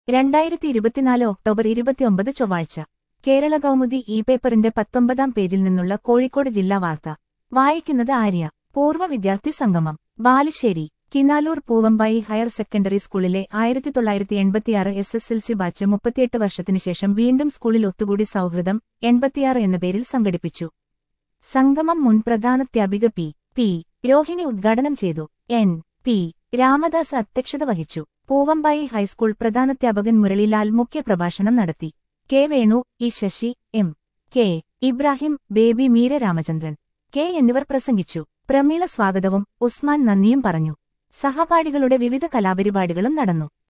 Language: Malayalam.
രണ്ടായിരത്തി ഇരുപത്തിനാല് ഒക്ടോബർ ഇരുപത്തിയൊമ്പത് ചൊവ്വാഴ്ച കേരള കൗമുദി ഇ പേപ്പറിന്റെ പത്തൊമ്പതാം പേജിൽ നിന്നുള്ള കോഴിക്കോട് ജില്ലാ വാർത്ത വായിക്കുന്നത് ആര്യ പൂർവ്വ വിദ്യാർത്ഥി സംഗമം ബാലുശ്ശേരി കിനാലൂർ പൂവമ്പായി ഹയർ സെക്കൻഡറി സ്കൂളിലെ ആയിരത്തി തൊള്ളായിരത്തി എൺപത്തിയാറ് S S L C batch മുപ്പത്തിയെട്ട് വർഷത്തിനുശേഷം വീണ്ടും സ്കൂളിൽ ഒത്തുകൂടി സൗഹൃദം എൺപത്തിയാറ് എന്ന പേരിൽ സംഘടിപ്പിച്ചു സംഗമം മുൻ പ്രധാനാധ്യാപിക പി പി രോഹിണി ഉദ്ഘാടനം ചെയ്തു എൻ പി രാമദാസ് അധ്യക്ഷത വഹിച്ചു പൂവമ്പായി ഹൈസ്കൂൾ പ്രധാനാധ്യാപകൻ മുരളിലാൽ മുഖ്യപ്രഭാഷണം നടത്തി K Venu E Sasi M K Ibrahim Baby Meera Ramachandran K എന്നിവർ പ്രസംഗിച്ചു പ്രമീള സ്വാഗതവും ഉസ്മാൻ നന്ദിയും പറഞ്ഞു സഹപാഠികളുടെ വിവിധ കലാപരിപാടികളും നടന്നു